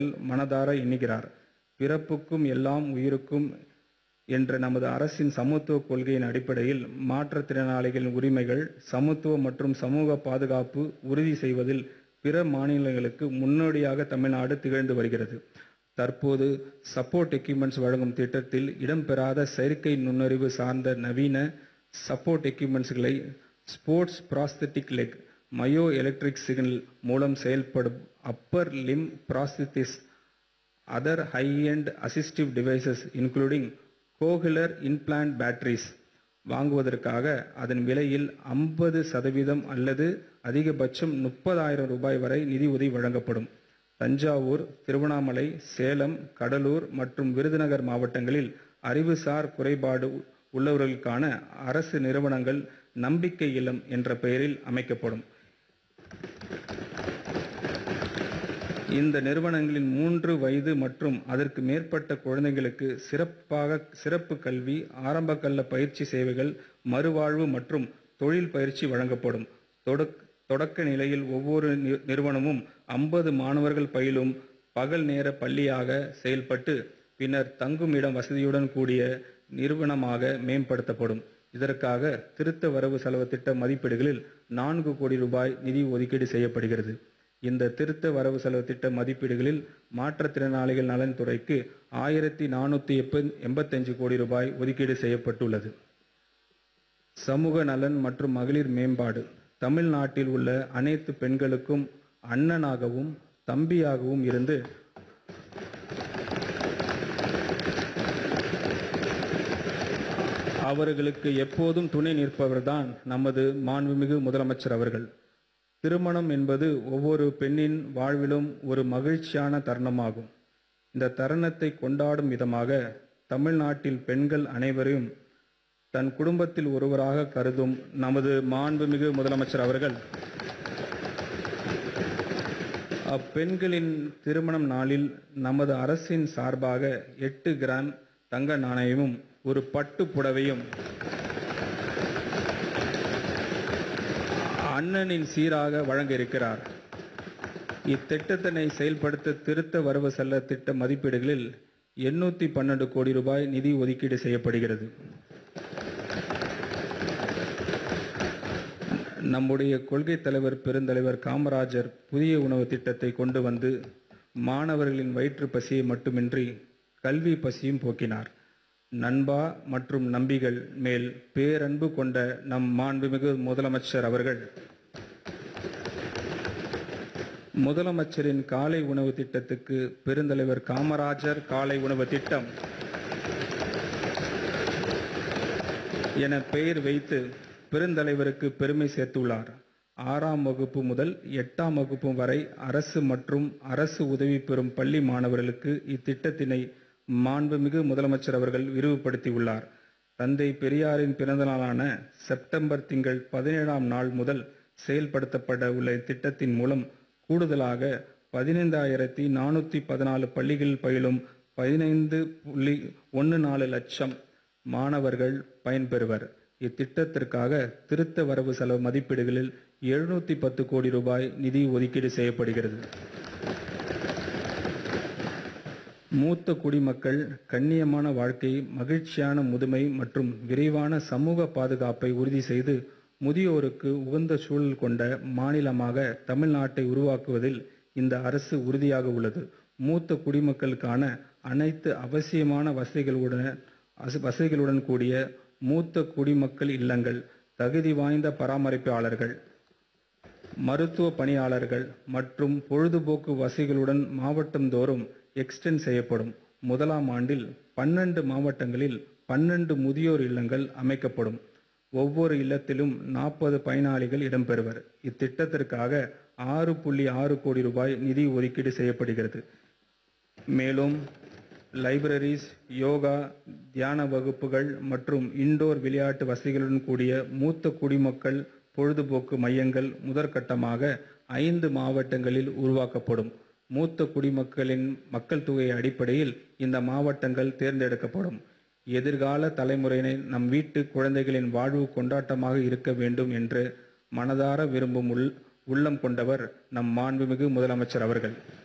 மனதார எண்ணுகிறார் பிறப்புக்கும் எல்லாம் உயிருக்கும் என்ற நமது அரசின் சமத்துவ கொள்கையின் அடிப்படையில் மாற்றுத்திறனாளிகளின் உரிமைகள் சமத்துவம் மற்றும் சமூக பாதுகாப்பு உறுதி செய்வதில் பிற மாநிலங்களுக்கு முன்னோடியாக தமிழ்நாடு திகழ்ந்து வருகிறது தற்போது சப்போர்ட் எக்யூப்மெண்ட்ஸ் வழங்கும் திட்டத்தில் இடம்பெறாத செயற்கை நுண்ணறிவு சார்ந்த நவீன சப்போர்ட் எக்யூப்மெண்ட்ஸ்களை sports prosthetic leg myo electric signal மூலம் செயல்படும் upper limb prosthesis other high-end assistive devices including cochlear implant batteries வாங்குவதற்காக அதன் விலையில் 50% சதவீதம் அல்லது அதிகபட்சம் முப்பதாயிரம் ரூபாய் வரை நிதி உதவி வழங்கப்படும் தஞ்சாவூர் திருவண்ணாமலை சேலம் கடலூர் மற்றும் விருதுநகர் மாவட்டங்களில் அறிவுசார் குறைபாடு உள்ளவர்களுக்கான அரசு நிறுவனங்கள் நம்பிக்கை இல்லம் என்ற பெயரில் அமைக்கப்படும் இந்த நிறுவனங்களின் மூன்று வயது மற்றும் அதற்கு மேற்பட்ட குழந்தைகளுக்கு சிறப்பாக சிறப்பு கல்வி ஆரம்ப கல்ல பயிற்சி சேவைகள் மறுவாழ்வு மற்றும் தொழில் பயிற்சி வழங்கப்படும் தொடக் தொடக்க நிலையில் ஒவ்வொரு நி- நிறுவனமும் 50 மாணவர்கள் பயிலும் பகல் நேர பள்ளியாக செயல்பட்டு பின்னர் தங்கும் இடம் வசதியுடன் கூடிய நிறுவனமாக மேம்படுத்தப்படும் இதற்காக திருத்த வரவு செலவு திட்ட மதிப்பீடுகளில் நான்கு கோடி ரூபாய் நிதி ஒதுக்கீடு செய்யப்படுகிறது இந்த திருத்த வரவு செலவு திட்ட மதிப்பீடுகளில் மாற்றுத்திறனாளிகள் நலன்துறைக்கு ஆயிரத்தி நானூற்றி எண்பத்தஞ்சு கோடி ரூபாய் ஒதுக்கீடு செய்யப்பட்டுள்ளது சமூக நலன் மற்றும் மகளிர் மேம்பாடு தமிழ்நாட்டில் உள்ள அனைத்து பெண்களுக்கும் அண்ணனாகவும் தம்பியாகவும் இருந்து அவர்களுக்கு எப்போதும் துணை நிற்பவர்தான் நமது மாண்புமிகு முதலமைச்சர் அவர்கள் திருமணம் என்பது ஒவ்வொரு பெண்ணின் வாழ்விலும் ஒரு மகிழ்ச்சியான தருணமாகும் இந்த தருணத்தை கொண்டாடும் விதமாக தமிழ்நாட்டில் பெண்கள் அனைவரையும் தன் குடும்பத்தில் ஒருவராக கருதும் நமது மாண்புமிகு முதலமைச்சர் அவர்கள் அப்பெண்களின் திருமணம் நாளில் நமது அரசின் சார்பாக எட்டு கிராம் தங்க நாணயமும் ஒரு பட்டு புடவையும் அண்ணனின் சீராக வழங்க இருக்கிறார் இத்திட்டத்தினை செயல்படுத்த திருத்த வரவு செல்ல திட்ட மதிப்பீடுகளில் எண்ணூத்தி பன்னெண்டு கோடி ரூபாய் நிதி ஒதுக்கீடு செய்யப்படுகிறது நம்முடைய கொள்கை தலைவர் பெருந்தலைவர் காமராஜர் புதிய உணவு திட்டத்தை கொண்டு வந்து மாணவர்களின் வயிற்று பசியை மட்டுமின்றி கல்வி பசியும் போக்கினார் நண்பா மற்றும் நம்பிகள் மேல் பேரன்பு கொண்ட நம் மாண்புமிகு முதலமைச்சர் அவர்கள் முதலமைச்சரின் காலை உணவு திட்டத்துக்கு பெருந்தலைவர் காமராஜர் காலை உணவு திட்டம் என பெயர் வைத்து பெருந்தலைவருக்கு பெருமை சேர்த்துள்ளார் ஆறாம் வகுப்பு முதல் எட்டாம் வகுப்பு வரை அரசு மற்றும் அரசு உதவி பெறும் பள்ளி மாணவர்களுக்கு இத்திட்டத்தினை மாண்புமிகு முதலமைச்சர் அவர்கள் விரிவுபடுத்தியுள்ளார் தந்தை பெரியாரின் பிறந்த நாளான செப்டம்பர் திங்கள் பதினேழாம் நாள் முதல் செயல்படுத்தப்பட உள்ள இத்திட்டத்தின் மூலம் கூடுதலாக பதினைந்தாயிரத்தி நானூற்றி பதினாலு பள்ளிகளில் பயிலும் பதினைந்து புள்ளி ஒன்று நாலு லட்சம் மாணவர்கள் பயன்பெறுவர் இத்திட்டத்திற்காக திருத்த வரவு செலவு மதிப்பீடுகளில் எழுநூத்தி பத்து கோடி ரூபாய் நிதி ஒதுக்கீடு செய்யப்படுகிறது மூத்த குடிமக்கள் கண்ணியமான வாழ்க்கை மகிழ்ச்சியான முதுமை மற்றும் விரைவான சமூக பாதுகாப்பை உறுதி செய்து முதியோருக்கு உகந்த சூழல் கொண்ட மாநிலமாக தமிழ்நாட்டை உருவாக்குவதில் இந்த அரசு உறுதியாக உள்ளது மூத்த குடிமக்களுக்கான அனைத்து அவசியமான வசதிகளுடன் அச- வசதிகளுடன் கூடிய மூத்த குடிமக்கள் இல்லங்கள் தகுதி வாய்ந்த பராமரிப்பாளர்கள் மருத்துவ பணியாளர்கள் மற்றும் பொழுதுபோக்கு வசதிகளுடன் மாவட்டந்தோறும் எக்ஸ்டெண்ட் செய்யப்படும் முதலாம் ஆண்டில் பன்னெண்டு மாவட்டங்களில் பன்னெண்டு முதியோர் இல்லங்கள் அமைக்கப்படும் ஒவ்வொரு இல்லத்திலும் நாற்பது பயனாளிகள் இடம்பெறுவர் இத்திட்டத்திற்காக ஆறு புள்ளி ஆறு கோடி ரூபாய் நிதி ஒதுக்கீடு செய்யப்படுகிறது மேலும் லைப்ரரிஸ் யோகா தியான வகுப்புகள் மற்றும் இண்டோர் விளையாட்டு வசதிகளுடன் கூடிய மூத்த குடிமக்கள் பொழுதுபோக்கு மையங்கள் முதற்கட்டமாக ஐந்து மாவட்டங்களில் உருவாக்கப்படும் மூத்த குடிமக்களின் மக்கள் தொகை அடிப்படையில் இந்த மாவட்டங்கள் தேர்ந்தெடுக்கப்படும் எதிர்கால தலைமுறையினை நம் வீட்டு குழந்தைகளின் வாழ்வு கொண்டாட்டமாக இருக்க வேண்டும் என்று மனதார விரும்பும் உள் உள்ளம் கொண்டவர் நம் மாண்புமிகு முதலமைச்சர் அவர்கள்